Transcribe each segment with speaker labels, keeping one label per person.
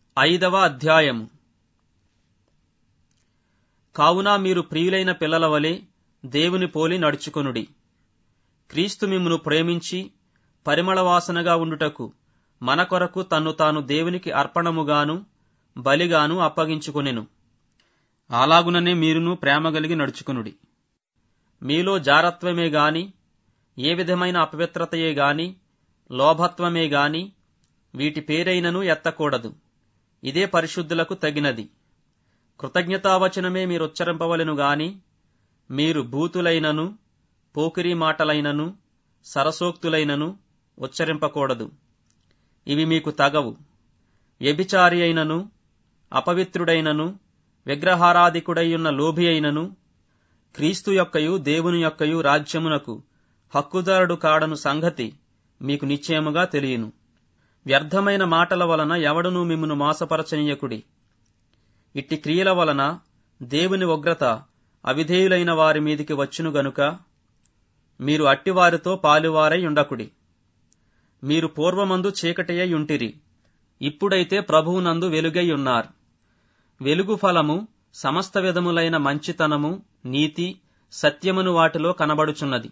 Speaker 1: ఐదవ అధ్యాయము కావున మీరు ప్రియులైన పిల్లల వలె దేవుని పోలి నడుచుకొనుడి క్రీస్తు మిమ్మును ప్రేమించి పరిమళ వాసనగా ఉండుటకు మన కొరకు తన్ను తాను దేవునికి అర్పణముగాను బలిగాను అప్పగించుకొనెను అలాగుననే మీరును ప్రేమ కలిగి నడుచుకొనుడి మీలో జారత్వమే గాని ఏ విధమైన అపవిత్రతయే గాని లోభత్వమే గాని వీటి పేరైనను ఎత్తకూడదు ఇదే పరిశుద్ధులకు తగినది కృతజ్ఞతావచనమే మీరుచ్చరింపవలెను గాని మీరు భూతులైనను పోకిరీ మాటలైనను సరసోక్తులైనను ఉచ్చరింపకూడదు ఇవి మీకు తగవు వ్యభిచారి అయినను అపవిత్రుడైనను విగ్రహారాధికుడైయున్న లోభి అయినను క్రీస్తు యొక్కయు దేవుని యొక్కయు రాజ్యమునకు హక్కుదారుడు కాడను సంగతి మీకు నిశ్చయముగా తెలియను వ్యర్థమైన మాటల వలన ఎవడునూ మిమ్మును మోసపరచనీయకుడి ఇట్టి క్రియల వలన దేవుని ఉగ్రత అవిధేయులైన వారి మీదికి వచ్చును గనుక మీరు అట్టివారితో పాలువారై ఉండకుడి మీరు పూర్వమందు చీకటియై ఉంటిరి ఇప్పుడైతే ప్రభువునందు వెలుగై ఉన్నారు వెలుగు ఫలము సమస్త విధములైన మంచితనము నీతి సత్యమును వాటిలో కనబడుచున్నది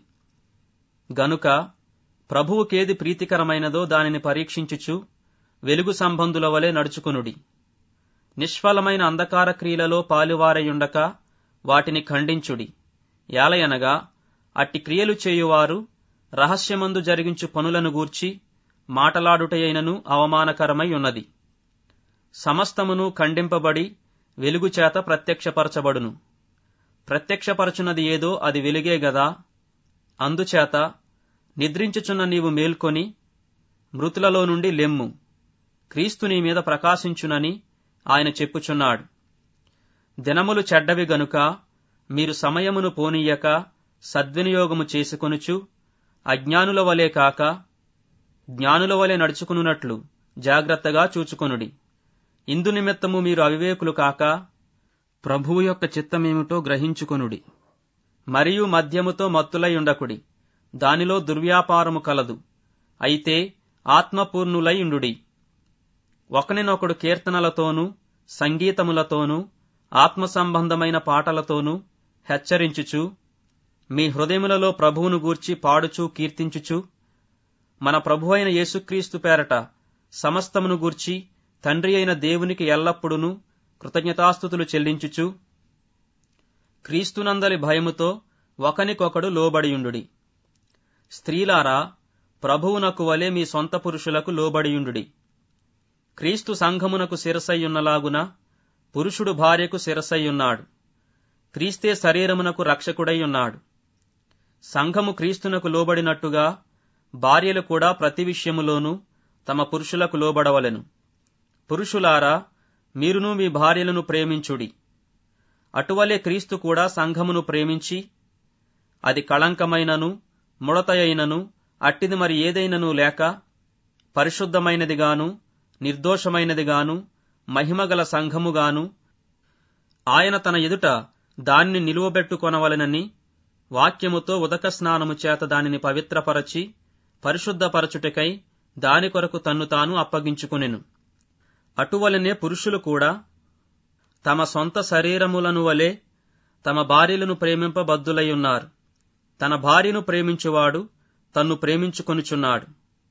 Speaker 1: గనుక ప్రభువుకేది ప్రీతికరమైనదో దానిని పరీక్షించుచు వెలుగు సంబంధుల వలె నడుచుకునుడి నిష్ఫలమైన అంధకార క్రియలలో పాలువారయుండక వాటిని ఖండించుడి యాలయనగా అట్టి క్రియలు చేయువారు రహస్యమందు జరిగించు పనులను గూర్చి మాటలాడుటయైనను అవమానకరమై ఉన్నది సమస్తమును ఖండింపబడి వెలుగుచేత ప్రత్యక్షపరచబడును ప్రత్యక్షపరచున్నది ఏదో అది వెలుగే గదా అందుచేత నిద్రించుచున్న నీవు మేల్కొని మృతులలో నుండి లెమ్ము క్రీస్తు నీ మీద ప్రకాశించునని ఆయన చెప్పుచున్నాడు దినములు చెడ్డవి గనుక మీరు సమయమును పోనీయక సద్వినియోగము చేసుకొనుచు అజ్ఞానుల వలె కాక జ్ఞానుల వలె నడుచుకునున్నట్లు జాగ్రత్తగా చూచుకొనుడి ఇందు నిమిత్తము మీరు అవివేకులు కాక ప్రభువు యొక్క చిత్తమేమిటో గ్రహించుకొనుడి మరియు మద్యముతో మత్తులై ఉండకుడి దానిలో దుర్వ్యాపారము కలదు అయితే ఆత్మపూర్ణులై ఉండుడి ఒకనినొకడు కీర్తనలతోనూ సంగీతములతోనూ ఆత్మ సంబంధమైన పాటలతోనూ హెచ్చరించుచు మీ హృదయములలో ప్రభువును గూర్చి పాడుచూ కీర్తించుచు మన ప్రభు అయిన యేసుక్రీస్తు పేరట సమస్తమును గూర్చి తండ్రి అయిన దేవునికి ఎల్లప్పుడూ కృతజ్ఞతాస్థుతులు చెల్లించుచు క్రీస్తునందలి భయముతో ఒకనికొకడు లోబడియుండుడి స్త్రీలారా ప్రభువునకు వలె మీ సొంత పురుషులకు లోబడియుండుడి క్రీస్తు సంఘమునకు శిరసయ్యున్నలాగున పురుషుడు భార్యకు శిరసయ్యున్నాడు క్రీస్తే శరీరమునకు రక్షకుడై ఉన్నాడు సంఘము క్రీస్తునకు లోబడినట్టుగా భార్యలు కూడా ప్రతి విషయములోనూ తమ పురుషులకు లోబడవలెను పురుషులారా మీరును మీ భార్యలను ప్రేమించుడి అటువలే క్రీస్తు కూడా సంఘమును ప్రేమించి అది కళంకమైనను ముడతయైనను అట్టిది మరి ఏదైనను లేక పరిశుద్ధమైనదిగాను నిర్దోషమైనదిగాను మహిమగల సంఘముగాను ఆయన తన ఎదుట దానిని నిలువబెట్టుకొనవలెనని వాక్యముతో ఉదక స్నానము చేత దానిని పవిత్రపరచి పరిశుద్ధపరచుటకై దాని కొరకు తన్ను తాను అప్పగించుకునెను అటువలనే పురుషులు కూడా తమ సొంత శరీరములను వలె తమ భార్యలను ప్రేమింపబద్దులై ఉన్నారు తన భార్యను ప్రేమించువాడు తన్ను ప్రేమించుకొనుచున్నాడు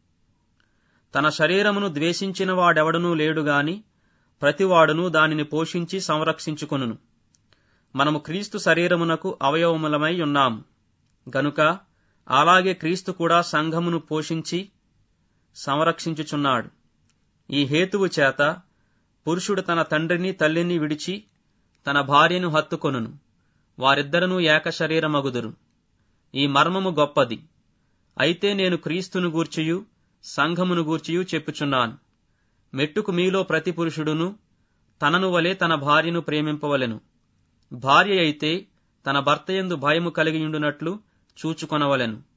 Speaker 1: తన శరీరమును ద్వేషించిన వాడెవడనూ లేడుగాని ప్రతివాడును దానిని పోషించి సంరక్షించుకొనును మనము క్రీస్తు శరీరమునకు అవయవములమై ఉన్నాము గనుక అలాగే క్రీస్తు కూడా సంఘమును పోషించి సంరక్షించుచున్నాడు ఈ హేతువు చేత పురుషుడు తన తండ్రిని తల్లిని విడిచి తన భార్యను హత్తుకొనును వారిద్దరూ ఏక శరీరమగుదురు ఈ మర్మము గొప్పది అయితే నేను క్రీస్తును గూర్చియు సంఘమును గూర్చియు చెప్పుచున్నాను మెట్టుకు మీలో ప్రతి పురుషుడును తనను వలె తన భార్యను ప్రేమింపవలెను భార్య అయితే తన భర్తయందు భయము కలిగియుండునట్లు చూచుకొనవలెను